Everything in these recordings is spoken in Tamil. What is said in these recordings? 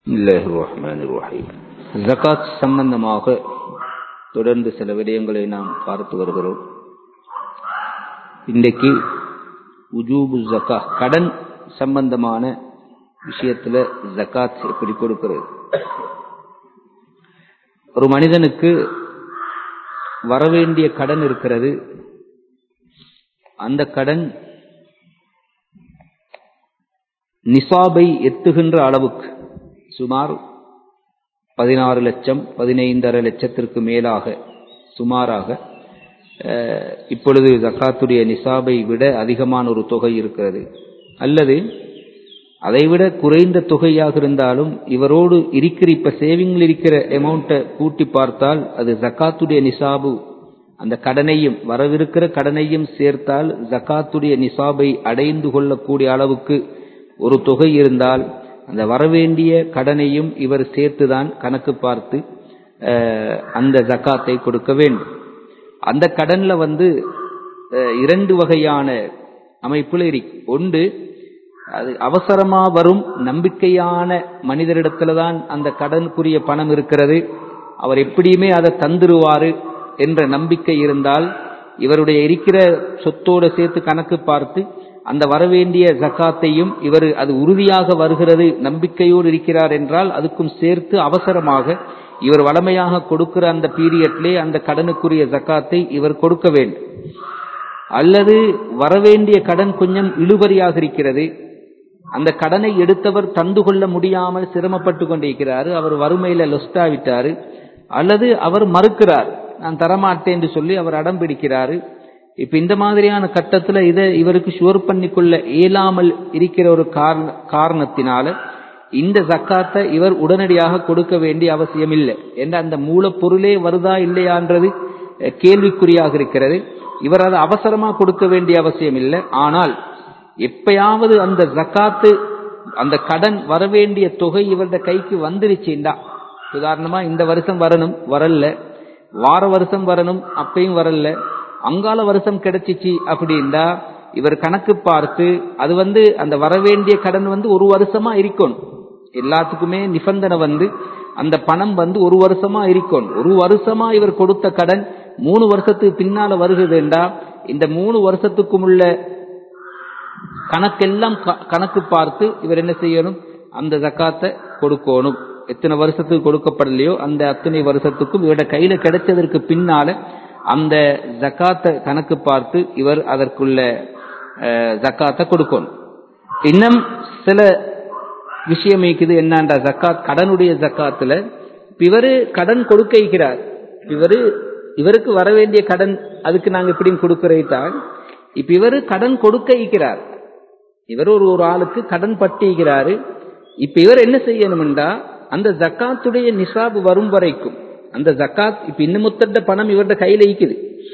بسم الله الرحمن الرحيم ஜகாத் சம்பந்தமாக தொடர்ந்து சில விடயங்களை நாம் பார்த்து வருகிறோம் இன்றைக்கு உஜூபு ஜக்கா கடன் சம்பந்தமான விஷயத்துல ஜக்காத் எப்படி கொடுக்கிறது ஒரு மனிதனுக்கு வரவேண்டிய கடன் இருக்கிறது அந்த கடன் நிசாபை எத்துகின்ற அளவுக்கு சுமார் பதினாறு லட்சம் பதினைந்தரை லட்சத்திற்கு மேலாக சுமாராக இப்பொழுது ஜக்காத்துடைய நிசாபை விட அதிகமான ஒரு தொகை இருக்கிறது அல்லது அதைவிட குறைந்த தொகையாக இருந்தாலும் இவரோடு இருக்கிற இப்ப சேவிங்கில் இருக்கிற அமௌண்ட்டை கூட்டி பார்த்தால் அது ஜக்காத்துடைய நிசாபு அந்த கடனையும் வரவிருக்கிற கடனையும் சேர்த்தால் ஜக்காத்துடைய நிசாபை அடைந்து கொள்ளக்கூடிய அளவுக்கு ஒரு தொகை இருந்தால் அந்த வரவேண்டிய கடனையும் இவர் சேர்த்துதான் கணக்கு பார்த்து அந்த ஜக்காத்தை கொடுக்க வேண்டும் அந்த கடன்ல வந்து இரண்டு வகையான அமைப்புல இருக்கு ஒன்று அது அவசரமா வரும் நம்பிக்கையான மனிதரிடத்துல தான் அந்த கடனுக்குரிய பணம் இருக்கிறது அவர் எப்படியுமே அதை தந்துருவாரு என்ற நம்பிக்கை இருந்தால் இவருடைய இருக்கிற சொத்தோடு சேர்த்து கணக்கு பார்த்து அந்த வரவேண்டிய ஜக்காத்தையும் இவர் அது உறுதியாக வருகிறது நம்பிக்கையோடு இருக்கிறார் என்றால் அதுக்கும் சேர்த்து அவசரமாக இவர் வளமையாக கொடுக்கிற அந்த பீரியட்லே அந்த கடனுக்குரிய ஜக்காத்தை இவர் கொடுக்க வேண்டும் அல்லது வரவேண்டிய கடன் கொஞ்சம் இழுபறியாக இருக்கிறது அந்த கடனை எடுத்தவர் தந்து கொள்ள முடியாமல் சிரமப்பட்டு கொண்டிருக்கிறார் அவர் வறுமையில லொஸ்டாவிட்டாரு அல்லது அவர் மறுக்கிறார் நான் தரமாட்டேன் என்று சொல்லி அவர் அடம் பிடிக்கிறாரு இப்ப இந்த மாதிரியான கட்டத்துல இதை இவருக்கு ஷுவர் பண்ணிக்கொள்ள இயலாமல் இருக்கிற ஒரு காரணத்தினால இந்த ஜக்காத்தை இவர் உடனடியாக கொடுக்க வேண்டிய அவசியம் இல்லை என்ற அந்த மூலப்பொருளே வருதா இல்லையான்றது கேள்விக்குறியாக இருக்கிறது இவர் அதை அவசரமா கொடுக்க வேண்டிய அவசியம் இல்லை ஆனால் எப்பயாவது அந்த ஜக்காத்து அந்த கடன் வரவேண்டிய தொகை இவருடைய கைக்கு வந்துருச்சுண்டா உதாரணமா இந்த வருஷம் வரணும் வரல வார வருஷம் வரணும் அப்பையும் வரல அங்கால வருஷம் கிடைச்சிச்சு அப்படின்னா இவர் கணக்கு பார்த்து அது வந்து அந்த வரவேண்டிய கடன் வந்து ஒரு வருஷமா இருக்கணும் எல்லாத்துக்குமே நிபந்தனை வந்து அந்த பணம் வந்து ஒரு வருஷமா இருக்கணும் ஒரு வருஷமா இவர் கொடுத்த கடன் மூணு வருஷத்துக்கு பின்னால வருகுதுண்டா இந்த மூணு வருஷத்துக்கும் உள்ள கணக்கெல்லாம் கணக்கு பார்த்து இவர் என்ன செய்யணும் அந்த ஜக்காத்தை கொடுக்கணும் எத்தனை வருஷத்துக்கு கொடுக்கப்படலையோ அந்த அத்தனை வருஷத்துக்கும் இவருடைய கையில கிடைச்சதற்கு பின்னால அந்த ஜக்காத்தை கணக்கு பார்த்து இவர் அதற்குள்ள ஜக்காத்தை கொடுக்கணும் இன்னும் சில விஷயம் இருக்குது என்னன்ற ஜக்காத் கடனுடைய ஜக்காத்துல இவரு கடன் கொடுக்க இருக்கிறார் இவரு இவருக்கு வர வேண்டிய கடன் அதுக்கு நாங்க எப்படியும் கொடுக்கிறதான் இப்ப இவரு கடன் கொடுக்க இருக்கிறார் இவர் ஒரு ஒரு ஆளுக்கு கடன் பட்டிக்கிறாரு இப்ப இவர் என்ன செய்யணும்டா அந்த ஜக்காத்துடைய நிசாபு வரும் வரைக்கும் அந்த ஜக்காத் இப்ப இன்னும் முத்தட்ட பணம் இவருடைய கையில ஈக்குது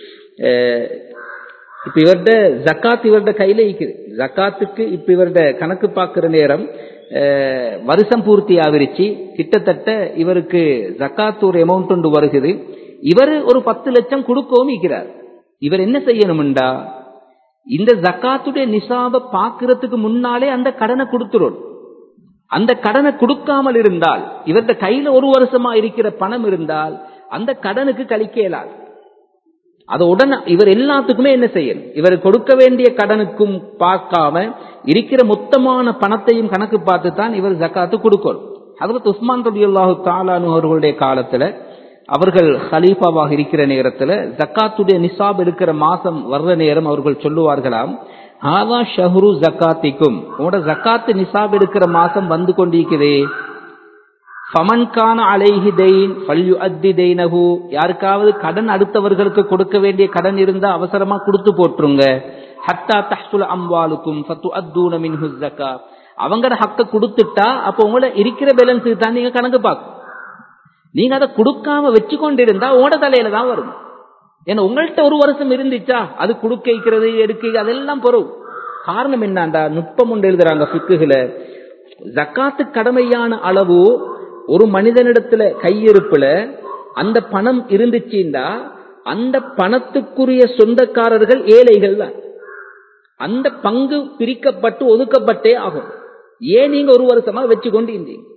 இப்ப இவருட ஜக்காத் இவருடைய கையில ஈக்குது ஜக்காத்துக்கு இப்ப இவருடைய கணக்கு பார்க்கிற நேரம் வருஷம் பூர்த்தி ஆகிருச்சு கிட்டத்தட்ட இவருக்கு ஜக்காத் ஒரு அமௌண்ட் ஒன்று வருகிறது இவர் ஒரு பத்து லட்சம் கொடுக்கவும் இருக்கிறார் இவர் என்ன செய்யணும்டா இந்த ஜக்காத்துடைய நிசாப பாக்குறதுக்கு முன்னாலே அந்த கடனை கொடுத்துரும் அந்த கடனை கொடுக்காமல் இருந்தால் இவர்த கையில ஒரு வருஷமா இருக்கிற பணம் இருந்தால் அந்த கடனுக்கு கழிக்க இயலாது அது உடனே இவர் எல்லாத்துக்குமே என்ன செய்யணும் இவர் கொடுக்க வேண்டிய கடனுக்கும் பார்க்காம இருக்கிற மொத்தமான பணத்தையும் கணக்கு பார்த்து தான் இவர் ஜக்காத்து கொடுக்கணும் அதற்கு உஸ்மான் ரபியுல்லாஹு தாலானு அவர்களுடைய காலத்துல அவர்கள் ஹலீஃபாவாக இருக்கிற நேரத்துல ஜக்காத்துடைய நிசாப் இருக்கிற மாசம் வர்ற நேரம் அவர்கள் சொல்லுவார்களாம் ஆதா ஷஹ்ரு ஜக்காத்திக்கும் உங்களோட ஜக்காத்து நிசாப் எடுக்கிற மாசம் வந்து கொண்டிருக்குதே ஃபமன்கான அலைஹி தெயின் பல்யு அத்தி தெய்னஹு யாருக்காவது கடன் அடுத்தவர்களுக்கு கொடுக்க வேண்டிய கடன் இருந்தா அவசரமா கொடுத்து போட்டுருங்க ஹத்தா தஹ்சுல அம்வாலுக்கும் ஃபத்து அத்தூன மின்ஹு ஜக்கா அவங்கள ஹக்க கொடுத்துட்டா அப்போ உங்களோட இருக்கிற பேலன்ஸுக்கு தான் நீங்க கணக்கு பார்க்கும் நீங்க அதை கொடுக்காம வச்சு கொண்டிருந்தா உங்களோட தலையில தான் வரும் ஏன்னா உங்கள்கிட்ட ஒரு வருஷம் இருந்துச்சா அது குடுக்க வைக்கிறது எடுக்க அதெல்லாம் பொருள் காரணம் என்னண்டா நுட்பம் ஒன்று எழுதுறாங்க பிக்குகள ஜக்காத்து கடமையான அளவு ஒரு மனிதனிடத்துல கையிருப்புல அந்த பணம் இருந்துச்சுண்டா அந்த பணத்துக்குரிய சொந்தக்காரர்கள் ஏழைகள் தான் அந்த பங்கு பிரிக்கப்பட்டு ஒதுக்கப்பட்டே ஆகும் ஏன் நீங்க ஒரு வருஷமா வச்சு கொண்டு இருந்தீங்க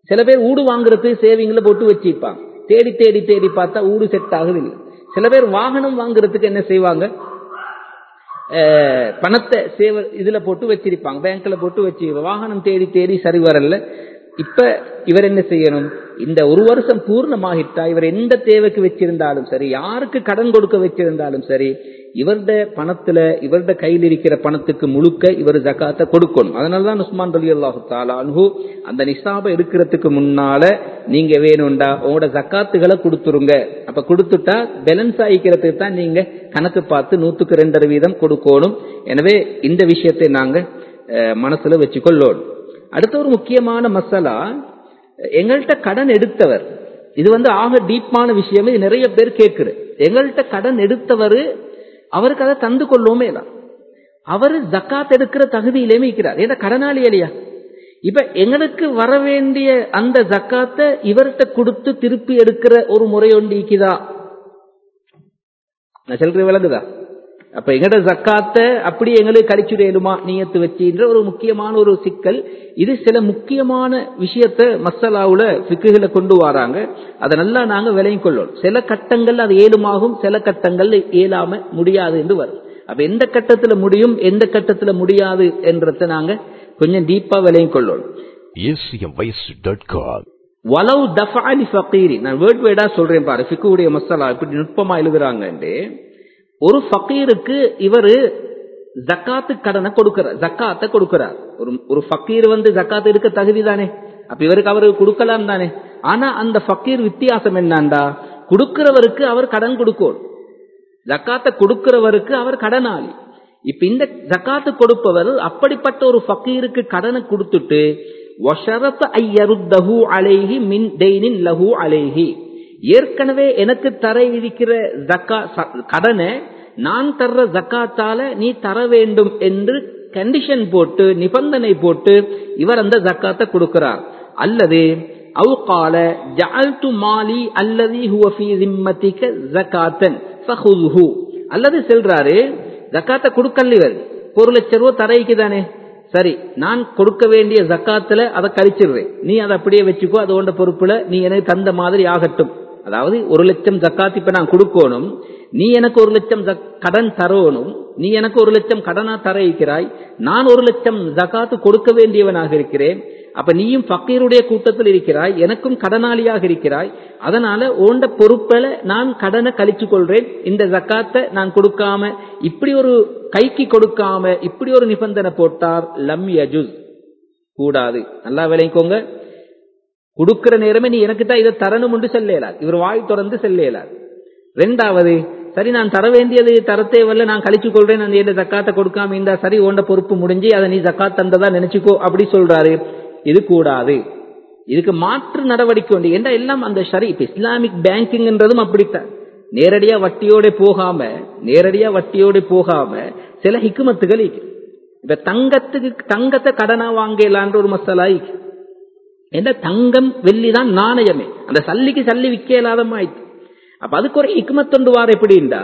சில பேர் ஊடு வாங்குறதுக்கு சேவிங்ல போட்டு வச்சிருப்பாங்க தேடி தேடி தேடி பார்த்தா ஊடு செட் ஆகுதில்லை சில பேர் வாகனம் வாங்குறதுக்கு என்ன செய்வாங்க அஹ், பணத்தை சேவ இதுல போட்டு வச்சிருப்பாங்க பேங்க்ல போட்டு வச்சு வாகனம் தேடி தேடி சரி வரல இப்ப இவர் என்ன செய்யணும் இந்த ஒரு வருஷம் பூர்ணமாகிட்டா இவர் எந்த தேவைக்கு வச்சிருந்தாலும் சரி யாருக்கு கடன் கொடுக்க வச்சிருந்தாலும் சரி இவருட பணத்துல இவருட கையில் இருக்கிற பணத்துக்கு முழுக்க இவர் ஜக்காத்தை கொடுக்கணும் அதனாலதான் உஸ்மான் ரலி அல்லாஹு தாலான்ஹு அந்த நிசாபை எடுக்கிறதுக்கு முன்னால நீங்க வேணும்டா உங்களோட ஜக்காத்துகளை கொடுத்துருங்க அப்ப கொடுத்துட்டா பேலன்ஸ் ஆகிக்கிறதுக்கு தான் நீங்க கணக்கு பார்த்து நூத்துக்கு ரெண்டரை வீதம் கொடுக்கணும் எனவே இந்த விஷயத்தை நாங்க அஹ், மனசுல வச்சுக்கொள்ளோம் அடுத்த ஒரு முக்கியமான மசாலா எங்கள்கிட்ட கடன் எடுத்தவர் இது வந்து ஆக டீப்பான விஷயம் இது நிறைய பேர் கேட்குது எங்கள்கிட்ட கடன் எடுத்தவர் அவருக்கு அதை தந்து கொள்ளவுமே இல்லை அவர் ஜக்காத் எடுக்கிற தகுதியிலேயே இருக்கிறார் ஏன்னா கடனாளி இல்லையா இப்ப எங்களுக்கு வர வேண்டிய அந்த ஜக்காத்தை இவர்கிட்ட கொடுத்து திருப்பி எடுக்கிற ஒரு முறை ஒன்று இருக்குதா நான் சொல்றது விளங்குதா அப்ப எங்கட ஜக்காத்த அப்படி எங்களுக்கு கழிச்சுடையலுமா நீயத்து வச்சுன்ற ஒரு முக்கியமான ஒரு சிக்கல் இது சில முக்கியமான விஷயத்த மசாலாவுல ஃபிக்குகளை கொண்டு வராங்க அதை நல்லா நாங்க விலையும் கொள்ளணும் சில கட்டங்கள் அது ஏழுமாகும் சில கட்டங்கள் இயலாம முடியாது என்று வரும் அப்ப எந்த கட்டத்துல முடியும் எந்த கட்டத்துல முடியாது என்றத நாங்க கொஞ்சம் டீப்பா விலையும் கொள்ளணும் acmvoice.com வலவு தஃபாலி ஃபகீரி நான் வேர்ட் வேர்டா சொல்றேன் பாரு ஃபிக்குடைய மசாலா இப்படி நுட்பமா எழுதுறாங்கன்னு ஒரு ஃபகீருக்கு இவரு ஜக்காத்து கடனை கொடுக்கிறார் ஜக்காத்தை கொடுக்கிறார் ஒரு ஒரு ஃபக்கீர் வந்து ஜக்காத் எடுக்க தகுதி தானே அப்ப இவருக்கு அவரு கொடுக்கலாம் தானே ஆனா அந்த ஃபக்கீர் வித்தியாசம் என்னண்டா கொடுக்கிறவருக்கு அவர் கடன் கொடுக்கணும் ஜக்காத்தை கொடுக்கிறவருக்கு அவர் கடனாளி இப்ப இந்த ஜக்காத்து கொடுப்பவர் அப்படிப்பட்ட ஒரு ஃபக்கீருக்கு கடனை கொடுத்துட்டு வஷரத் ஐயருத்தஹு அலைஹி மின் தெய்னின் லஹு அலைஹி ஏற்கனவே எனக்கு தர இருக்கிற ஜக்கா ச- கடனை நான் தர்ற ஜக்காத்தால நீ தர வேண்டும் என்று கண்டிஷன் போட்டு நிபந்தனை போட்டு இவர் அந்த ஜக்காத்தை கொடுக்கிறார் அல்லது அவு கால ஜஅல்து மாலி அல்லதி ஹுவ ஃபீ ذمتك ஜகாத்தன் ஃபஹுதுஹு அல்லது சொல்றாரு ஜக்காத்தை கொடுக்கல இவர் ஒரு லட்சம் ரூபா தரைக்கு தானே சரி நான் கொடுக்க வேண்டிய ஜக்காத்துல அதை கழிச்சிடுறேன் நீ அதை அப்படியே வச்சுக்கோ அது உண்ட பொறுப்புல நீ எனக்கு தந்த மாதிரி ஆகட்டும் அதாவது ஒரு லட்சம் ஜக்காத் இப்ப நான் கொடுக்கணும் நீ எனக்கு ஒரு லட்சம் ஜக்- கடன் தரணும் நீ எனக்கு ஒரு லட்சம் கடனா தர இருக்கிறாய் நான் ஒரு லட்சம் ஜக்காத்து கொடுக்க வேண்டியவனாக இருக்கிறேன் அப்ப நீயும் ஃபக்கீருடைய கூட்டத்தில் இருக்கிறாய் எனக்கும் கடனாளியாக இருக்கிறாய் அதனால ஓண்ட பொறுப்பல நான் கடனை கழிச்சு கொள்றேன் இந்த ஜக்காத்தை நான் கொடுக்காம இப்படி ஒரு கைக்கு கொடுக்காம இப்படி ஒரு நிபந்தனை போட்டார் லம் யஜுஸ் கூடாது நல்லா விளைக்கோங்க கொடுக்கிற நேரமே நீ எனக்கு தான் இதை தரணும் என்று செல்லேலார் இவர் வாய் தொடர்ந்து செல்லேலார் ரெண்டாவது சரி நான் தர வேண்டியது தரத்தே வரல நான் கழிச்சு கொள்றேன் அந்த இந்த ஜக்காத்தை கொடுக்காம இந்த சரி ஓண்ட பொறுப்பு முடிஞ்சு அதை நீ ஜக்காத் தந்ததா நினைச்சுக்கோ அப்படி சொல்றாரு இது கூடாது இதுக்கு மாற்று நடவடிக்கை உண்டு ஏண்டா எல்லாம் அந்த ஷரி இப்ப இஸ்லாமிக் பேங்கிங்ன்றதும் அப்படித்தான் நேரடியா வட்டியோட போகாம நேரடியா வட்டியோட போகாம சில ஹிக்குமத்துகள் இருக்கு இப்ப தங்கத்துக்கு தங்கத்தை கடனா வாங்கலான்ற ஒரு மசாலா இருக்கு ஏன்னா தங்கம் வெள்ளி தான் நாணயமே அந்த சல்லிக்கு சல்லி விற்க இல்லாதமாயிட்டு அப்ப அதுக்கு ஒரு இக்குமத்தொண்டு வார எப்படின்னா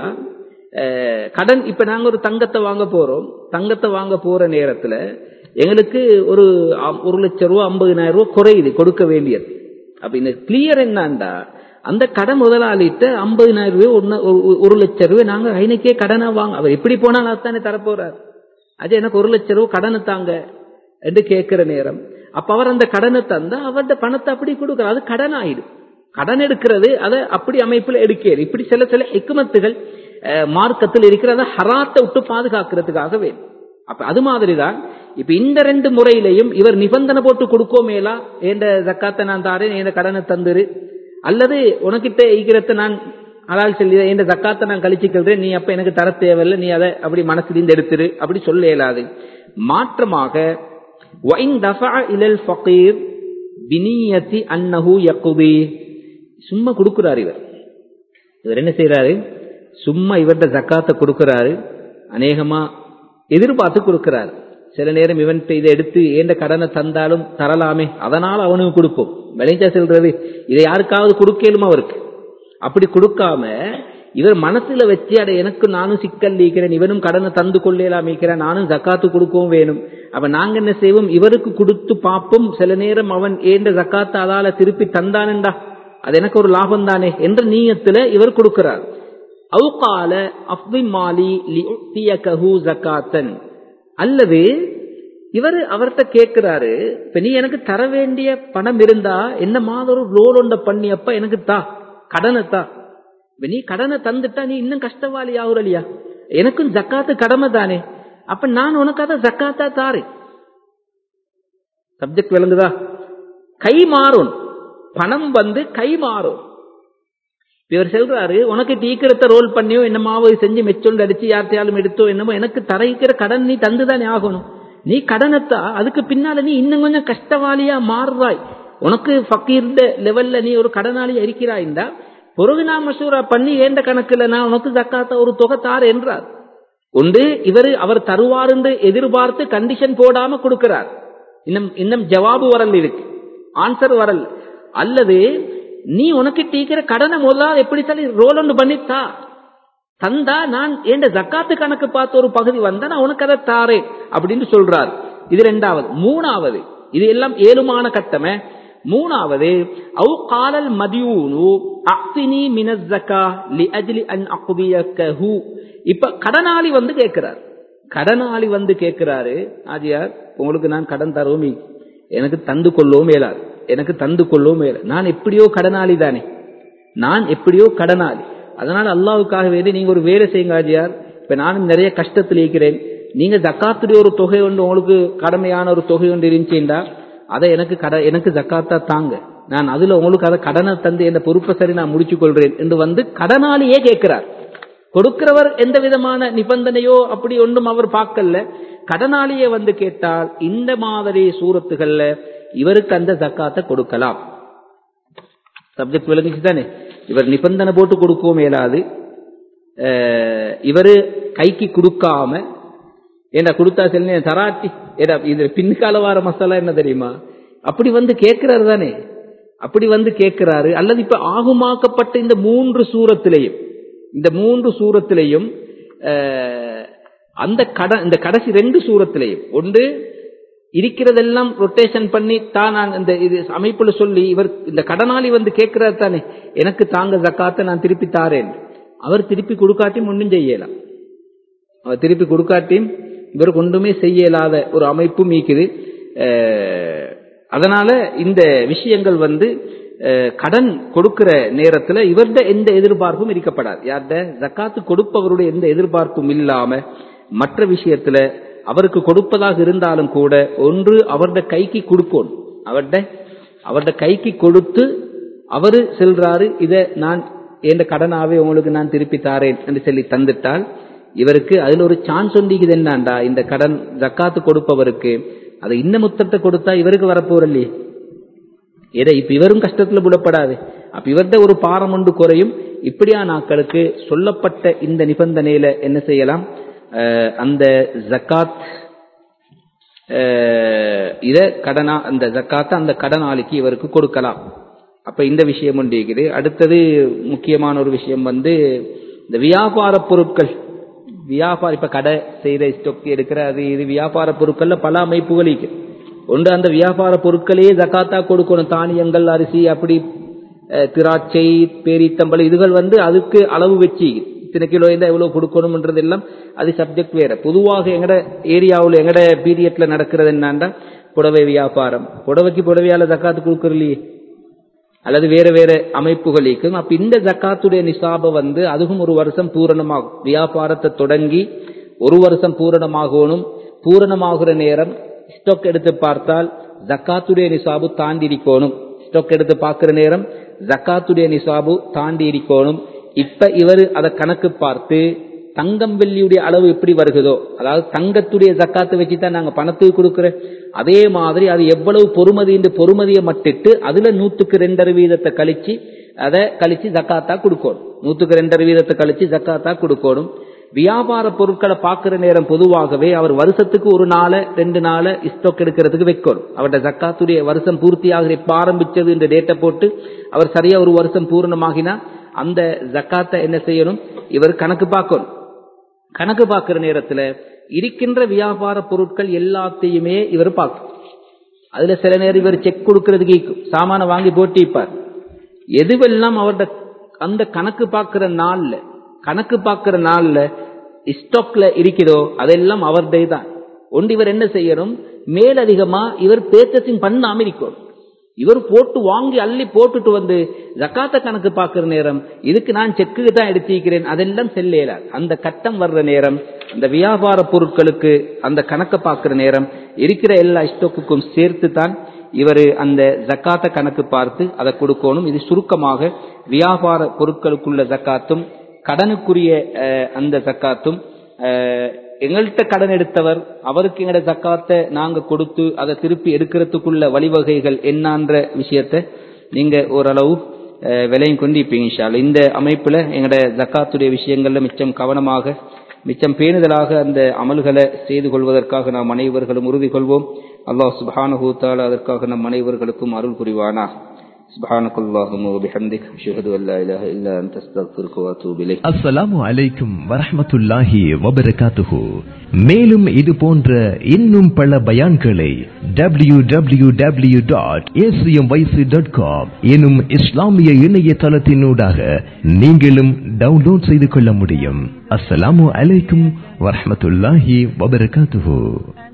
அஹ், கடன் இப்ப நாங்க ஒரு தங்கத்தை வாங்க போறோம் தங்கத்தை வாங்க போற நேரத்துல எங்களுக்கு ஒரு அம்- ஒரு லட்சம் ரூபா ஐம்பதினாயிரம் ரூபாய் குறையுது கொடுக்க வேண்டியது அப்ப இந்த கிளியர் என்னண்டா அந்த கடன் முதலாளிட்ட ஐம்பதினாயிரம் ரூபாய் ஒன்னு- ஒரு- ஒரு லட்சம் ரூபாய் நாங்க ஐநக்கே கடனா வாங்க அவர் எப்படி போனாலும் அதுதானே தரப்போறார் அது எனக்கு ஒரு லட்சம் ரூபாய் கடனை தாங்க என்று கேட்கிற நேரம் அப்ப அவர் அந்த கடனை தந்தா அவர்ட பணத்தை அப்படி கொடுக்கிறார் அது கடன் ஆயிடும் கடன் எடுக்கிறது அதை அப்படி அமைப்புல எடுக்கிறது இப்படி சில சில எக்குமத்துகள் அஹ், மார்க்கத்தில் இருக்கிறத ஹராத்தை விட்டு பாதுகாக்கிறதுக்காக வேணும் அப்ப அது மாதிரிதான் இப்ப இந்த ரெண்டு முறையிலையும் இவர் நிபந்தனை போட்டு கொடுக்கோமேலா என்ற ஜக்காத்தை நான் தாரேன் என் கடனை தந்துரு அல்லது உனக்கிட்ட ஈக்கிறத நான் அலால் சொல்லி என் ஜக்காத்தை நான் கழிச்சுக்கிறேன் நீ அப்ப எனக்கு தர தேவையில்லை நீ அதை அப்படி மனசுலேருந்து எடுத்துரு அப்படி சொல்ல இயலாது மாற்றமாக وَإِنْ دَفَعَ إِلَى الْفَقِيرِ بِنِيَّةِ أَنَّهُ يَقْضِي சும்மா கொடுக்கிறார் இவர் இவர் என்ன செய்யறாரு சும்மா இவர்ட ஜக்காத்தை கொடுக்கிறாரு அநேகமா எதிர்பார்த்து கொடுக்கிறார் சில நேரம் இவன்கிட்ட இதை எடுத்து ஏண்ட கடனை தந்தாலும் தரலாமே அதனால அவனுக்கு கொடுப்போம் விளைஞ்சா செல்றது இதை யாருக்காவது கொடுக்கலுமா அவருக்கு அப்படி கொடுக்காம இவர் மனசுல வச்சு அட எனக்கு நானும் சிக்கல் நீக்கிறேன் இவனும் கடனை தந்து கொள்ளலாம் இருக்கிறேன் நானும் ஜக்காத்து கொடுக்கவும் வேணும் அப்ப நாங்க என்ன செய்வோம் இவருக்கு கொடுத்து பார்ப்போம் சில நேரம் அவன் ஏண்ட ஜக்காத்து அதால திருப்பி தந்தானண்டா அது எனக்கு ஒரு லாபம் தானே என்ற நீயத்துல இவர் கொடுக்கிறார் அவுகால அஃபி மாலி லியுத்தியகஹு ஜக்காத்தன் அல்லது இவர் அவர்கிட்ட கேட்கிறாரு இப்ப நீ எனக்கு தர வேண்டிய பணம் இருந்தா என்ன மாதிரி ஒரு லோன் ஒண்ட பண்ணியப்ப எனக்கு தா கடனை தா இப்ப நீ கடனை தந்துட்டா நீ இன்னும் கஷ்டவாளி ஆகுறலியா எனக்கும் ஜக்காத்து கடமை தானே அப்ப நான் உனக்கு அதை ஜக்காத்தா தாரு சப்ஜெக்ட் விளங்குதா கை மாறும் பணம் வந்து கை மாறும் இவர் சொல்றாரு உனக்கு டீக்கிறத ரோல் பண்ணியோ என்னமாவோ செஞ்சு மெச்சொண்டு அடிச்சு யார்த்தையாலும் எடுத்தோ என்னமோ எனக்கு தரைக்கிற கடன் நீ தந்துதானே ஆகணும் நீ கடனத்தா அதுக்கு பின்னால நீ இன்னும் கொஞ்சம் கஷ்டவாளியா மாறுறாய் உனக்கு ஃபக்கீர்ட லெவல்ல நீ ஒரு கடனாளியா இருக்கிறாய்ந்தா பிறகு நான் மசூரா பண்ணி ஏண்ட கணக்குல நான் உனக்கு ஜக்காத்த ஒரு தொகை தார் என்றார் ஒன்று இவர் அவர் தருவார் என்று எதிர்பார்த்து கண்டிஷன் போடாம கொடுக்கிறார் இன்னும் இன்னும் ஜவாபு வரல் இருக்கு ஆன்சர் வரல் அல்லது நீ உனக்கு டீக்கிற கடனை முதலாவது எப்படி சொல்லி ரோல் ஒன்று பண்ணித்தா தந்தா நான் என் ஜக்காத்து கணக்கு பார்த்த ஒரு பகுதி வந்தா நான் உனக்கு அதை தாரேன் அப்படின்னு சொல்றார் இது ரெண்டாவது மூணாவது இது எல்லாம் ஏழுமான கட்டமே மூணாவது அவு காலல் மதியூனு அக்தினி மினஸ்ஸகா லி அஜ்லி அன் அக்தியக்கஹு இப்ப கடனாளி வந்து கேட்கிறார் கடனாளி வந்து கேட்கிறாரு ஆஜியார் உங்களுக்கு நான் கடன் தரவும் எனக்கு தந்து கொள்ளவும் மேலாது எனக்கு தந்து கொள்ளவும் மேல நான் எப்படியோ கடனாளி தானே நான் எப்படியோ கடனாளி அதனால அல்லாவுக்காக வேண்டி நீங்க ஒரு வேலை செய்யுங்க ஆஜியார் இப்ப நானும் நிறைய கஷ்டத்தில் இருக்கிறேன் நீங்க ஜக்காத்துடைய ஒரு தொகை ஒன்று உங்களுக்கு கடமையான ஒரு தொகை ஒன்று இருந்துச்சுண்டா அதை எனக்கு கட எனக்கு ஜக்காத்தா தாங்க நான் அதுல உங்களுக்கு அதை கடனை தந்து என்ற பொறுப்பை சரி நான் முடிச்சு கொள்றேன் என்று வந்து கடனாளியே கேட்கிறார் கொடுக்கிறவர் எந்த விதமான நிபந்தனையோ அப்படி ஒன்றும் அவர் பார்க்கல கடனாளியே வந்து கேட்டால் இந்த மாதிரி சூரத்துகள்ல இவருக்கு அந்த ஜக்காத்தை கொடுக்கலாம் சப்ஜெக்ட் விளங்கிச்சு தானே இவர் நிபந்தனை போட்டு கொடுக்கவும் இயலாது இவரு கைக்கு கொடுக்காம ஏண்டா கொடுத்தா செல்ல தராட்டி ஏடா இது பின்கால வார மசாலா என்ன தெரியுமா அப்படி வந்து கேட்கிறாரு தானே அப்படி வந்து கேட்கிறாரு அல்லது இப்ப ஆகுமாக்கப்பட்ட இந்த மூன்று சூரத்திலையும் இந்த மூன்று சூரத்திலையும் அந்த கட இந்த கடைசி ரெண்டு சூரத்திலையும் ஒன்று இருக்கிறதெல்லாம் ரொட்டேஷன் பண்ணி தான் நான் இந்த இது அமைப்புல சொல்லி இவர் இந்த கடனாளி வந்து கேட்கிறார் தானே எனக்கு தாங்க ஜக்காத்தை நான் திருப்பி தாரேன் அவர் திருப்பி கொடுக்காட்டியும் ஒன்றும் செய்யலாம் அவர் திருப்பி கொடுக்காட்டியும் இவர் ஒன்றுமே செய்ய இயலாத ஒரு அமைப்பும் மீக்குது அதனால இந்த விஷயங்கள் வந்து கடன் கொடுக்கிற நேரத்துல இவர்ட எந்த எதிர்பார்ப்பும் இருக்கப்படாது யார்ட ஜக்காத்து கொடுப்பவருடைய எந்த எதிர்பார்ப்பும் இல்லாம மற்ற விஷயத்துல அவருக்கு கொடுப்பதாக இருந்தாலும் கூட ஒன்று அவருடைய கைக்கு கொடுக்கணும் அவர்ட அவருடைய கைக்கு கொடுத்து அவரு செல்றாரு இத நான் எந்த கடனாவே உங்களுக்கு நான் திருப்பி தாரேன் என்று சொல்லி தந்துட்டால் இவருக்கு அதுல ஒரு சான்ஸ் ஒண்டிக்குது என்னண்டா இந்த கடன் ஜக்காத்து கொடுப்பவருக்கு அதை இன்னும் முத்தத்தை கொடுத்தா இவருக்கு வரப்போறல்லையே எதை இப்ப இவரும் கஷ்டத்துல விடப்படாது அப்ப இவர்த ஒரு பாரம் ஒன்று குறையும் இப்படியா நாட்களுக்கு சொல்லப்பட்ட இந்த நிபந்தனையில என்ன செய்யலாம் அந்த ஜக்காத் இத கடனா அந்த ஜக்காத்த அந்த கடனாளிக்கு இவருக்கு கொடுக்கலாம் அப்ப இந்த விஷயம் ஒன்று இருக்குது அடுத்தது முக்கியமான ஒரு விஷயம் வந்து இந்த வியாபார பொருட்கள் வியாபார இப்ப கடை செய்யற ஸ்டொக் எடுக்கிற அது இது வியாபார பொருட்கள்ல பல அமைப்புகள் இருக்கு ஒன்று அந்த வியாபார பொருட்களையே ஜக்காத்தா கொடுக்கணும் தானியங்கள் அரிசி அப்படி திராட்சை பேரித்தம்பளம் இதுகள் வந்து அதுக்கு அளவு வச்சு இத்தனை கிலோ இருந்தா எவ்வளவு கொடுக்கணும்ன்றது எல்லாம் அது சப்ஜெக்ட் வேற பொதுவாக எங்கட ஏரியாவில் எங்கட பீரியட்ல நடக்கிறது என்னன்னா புடவை வியாபாரம் புடவைக்கு புடவையால ஜக்காத்து கொடுக்கறலையே அல்லது வேற வேற அமைப்புகள் இருக்கும் அப்ப இந்த ஜக்காத்துடைய நிசாப வந்து அதுவும் ஒரு வருஷம் பூரணமாகும் வியாபாரத்தை தொடங்கி ஒரு வருஷம் பூரணமாகணும் பூரணமாகிற நேரம் ஸ்டாக் எடுத்து பார்த்தால் ஜக்காத்துடைய நிசாபு தாண்டி இருக்கணும் ஸ்டாக் எடுத்து பார்க்கிற நேரம் ஜக்காத்துடைய நிசாபு தாண்டி இருக்கணும் இப்ப இவர் அதை கணக்கு பார்த்து தங்கம் வெள்ளியுடைய அளவு எப்படி வருகிறதோ அதாவது தங்கத்துடைய ஜக்காத்தை வச்சு தான் நாங்க பணத்துக்கு கொடுக்கிறோம் அதே மாதிரி அது எவ்வளவு பொறுமதி என்று பொறுமதியை மட்டிட்டு அதுல நூத்துக்கு ரெண்டரை வீதத்தை கழிச்சு அதை கழிச்சு ஜக்காத்தா கொடுக்கணும் நூத்துக்கு ரெண்டரை வீதத்தை கழிச்சு ஜக்காத்தா கொடுக்கணும் வியாபார பொருட்களை பார்க்கிற நேரம் பொதுவாகவே அவர் வருஷத்துக்கு ஒரு நாள ரெண்டு நாள ஸ்டாக் எடுக்கிறதுக்கு வைக்கணும் அவருடைய ஜக்காத்துடைய வருஷம் பூர்த்தியாக இப்ப ஆரம்பிச்சது என்ற டேட்டை போட்டு அவர் சரியா ஒரு வருஷம் பூரணமாகினா அந்த ஜக்காத்தை என்ன செய்யணும் இவர் கணக்கு பார்க்கணும் கணக்கு பார்க்கிற நேரத்துல இருக்கின்ற வியாபார பொருட்கள் எல்லாத்தையுமே இவர் பார்க்கும் அதுல சில நேரம் இவர் செக் கொடுக்கறதுக்கு ஈக்கும். சாமான வாங்கி போட்டிப்பார் எதுவெல்லாம் அவரோட அந்த கணக்கு பார்க்கிற நாள்ல கணக்கு பார்க்கிற நாள்ல ஸ்டாக்ல இருக்குதோ அதெல்லாம் அவர்தே தான் ஒன்று இவர் என்ன செய்யணும் மேலதிகமா இவர் பேச்சத்தின் பண்ணாம இருக்கணும் இவர் போட்டு வாங்கி அள்ளி போட்டுட்டு வந்து ஜக்காத்த கணக்கு பார்க்கிற நேரம் இதுக்கு நான் செக்குக்கு தான் எடுத்திருக்கிறேன் அதெல்லாம் செல்லேல அந்த கட்டம் வர்ற நேரம் அந்த வியாபார பொருட்களுக்கு அந்த கணக்கை பார்க்கிற நேரம் இருக்கிற எல்லா ஸ்டோக்குக்கும் சேர்த்து தான் இவர் அந்த ஜக்காத்த கணக்கு பார்த்து அதை கொடுக்கணும் இது சுருக்கமாக வியாபார பொருட்களுக்குள்ள ஜக்காத்தும் கடனுக்குரிய அஹ், அந்த ஜக்காத்தும் அஹ், எங்கள்கிட்ட கடன் எடுத்தவர் அவருக்கு எங்கட ஜக்காத்தை நாங்க கொடுத்து அதை திருப்பி எடுக்கிறதுக்குள்ள வழிவகைகள் என்னன்ற விஷயத்தை நீங்க ஓரளவு அஹ், விலையும் கொண்டு இப்ப இன்ஷா அல்லாஹ். இந்த அமைப்புல எங்கட ஜக்காத்துடைய விஷயங்கள்ல மிச்சம் கவனமாக மிச்சம் பேணுதலாக அந்த அமல்களை செய்து கொள்வதற்காக நாம் அனைவர்களும் உறுதி கொள்வோம் அல்லாஹ் சுப்ஹானஹு தஆலா அதற்காக நம் அனைவர்களுக்கும் அருள் புரிவானா سبحانك اللهم وبحمدك أشهد أن لا إله إلا أنت أستغفرك وأتوب إليك அஸ்ஸலாமு அலைக்கும் வரஹ்மத்துல்லாஹி வபரகாத்துஹு மேலும் இது போன்ற இன்னும் பல பயான்களை W W W dot dot com எனும் இஸ்லாமிய இணையதளத்தினூடாக நீங்களும் டவுன்லோட் செய்து கொள்ள முடியும் அஸ்ஸலாமு அலைக்கும் வரஹ்மத்துல்லாஹி வபரகாத்துஹு